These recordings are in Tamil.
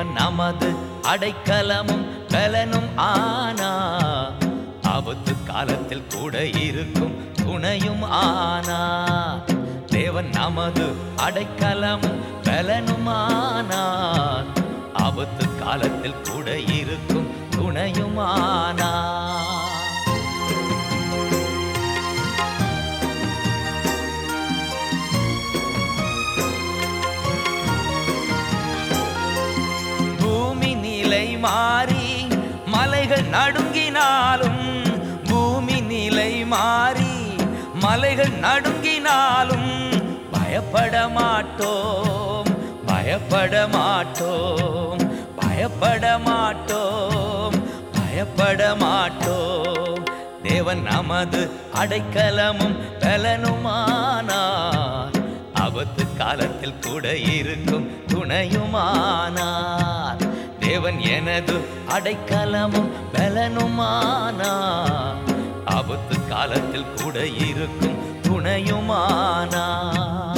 தேவன் நமது அடைக்கலமும் பலனும் ஆனா ஆபத்து காலத்தில் கூட இருக்கும் துணையும் ஆனா தேவன் நமது அடைக்கலமும் பலனும் ஆனார் ஆபத்து காலத்தில் கூட இருக்கும் துணையும் ஆனார் பூமி நிலை மாறி மலைகள் நடுங்கினாலும் பூமி நிலை மாறி மலைகள் நடுங்கினாலும் பயப்பட மாட்டோம் பயப்பட மாட்டோம் பயப்பட மாட்டோம் பயப்பட மாட்டோம் தேவன் நமது அடைக்கலமும் பலனுமானார் ஆபத்து காலத்தில் கூட இருக்கும் துணையுமானார் தேவன் எனது அடைக்கலமும் பலனுமானார் ஆபத்து காலத்தில் கூட இருக்கும் துணையுமானார்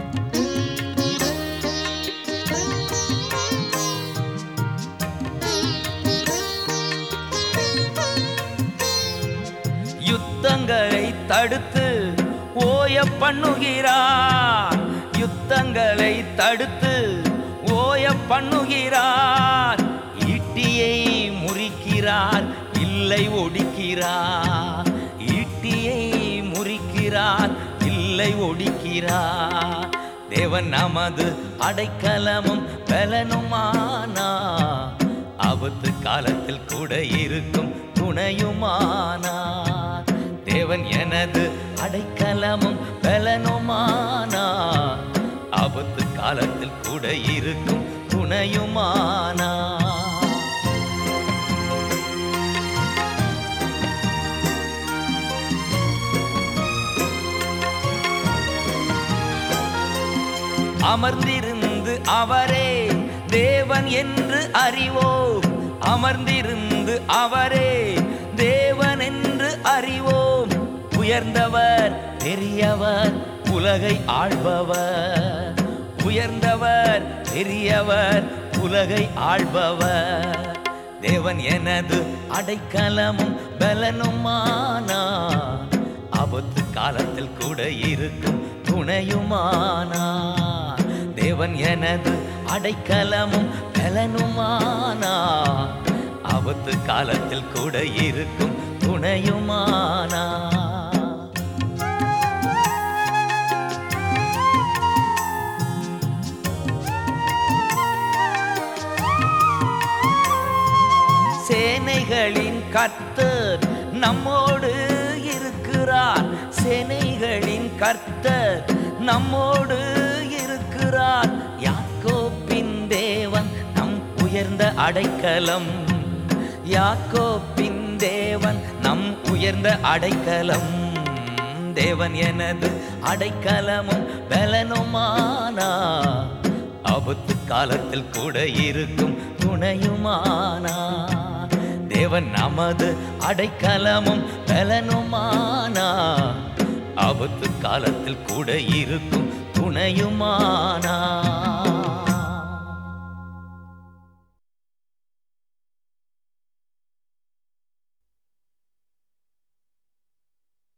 யுத்தங்களை தடுத்து ஓய பண்ணுகிறார் யுத்தங்களை தடுத்து ஓய பண்ணுகிறார் ஈட்டியை முறிக்கிறார் இல்லை ஒடிக்கிறார் ஈட்டியை முறிக்கிறார் இல்லை ஒடிக்கிறார் தேவன் நமது அடைக்கலமும் பலனுமானா ஆபத்து காலத்தில் கூட இருக்கும் துணையுமானார் தேவன் எனது அடைக்கலமும் பலனுமானார் ஆபத்து காலத்தில் கூட இருக்கும் துணையுமானார் அமர்ந்திருந்து அவரே தேவன் என்று அறிவோம் அமர்ந்திருந்து அவரே தேவன் என்று அறிவோம் உயர்ந்தவர் பெரியவர் உலகை ஆள்பவர் உயர்ந்தவர் பெரியவர் உலகை ஆள்பவர் தேவன் எனது அடைக்கலமும் பலனுமானா ஆபத்து காலத்தில் கூட இருக்கும் துணையுமானா தேவன் எனது அடைக்கலமும் பலனுமானா ஆபத்து காலத்தில் கூட இருக்கும் துணையுமானா சேனைகளின் கர்த்தர் நம்மோடு இருக்கிறார் சேனைகளின் கர்த்தர் நம்மோடு இருக்கிறார் யாக்கோப்பின் தேவன் நம் உயர்ந்த அடைக்கலம் யாக்கோப்பின் தேவன் நம் உயர்ந்த அடைக்கலம் தேவன் எனது அடைக்கலமும் பலனுமானா ஆபத்து காலத்தில் கூட இருக்கும் துணையுமானா தேவன் நமது அடைக்கலமும் பலனுமானா ஆபத்து காலத்தில் கூட இருக்கும் துணையுமானா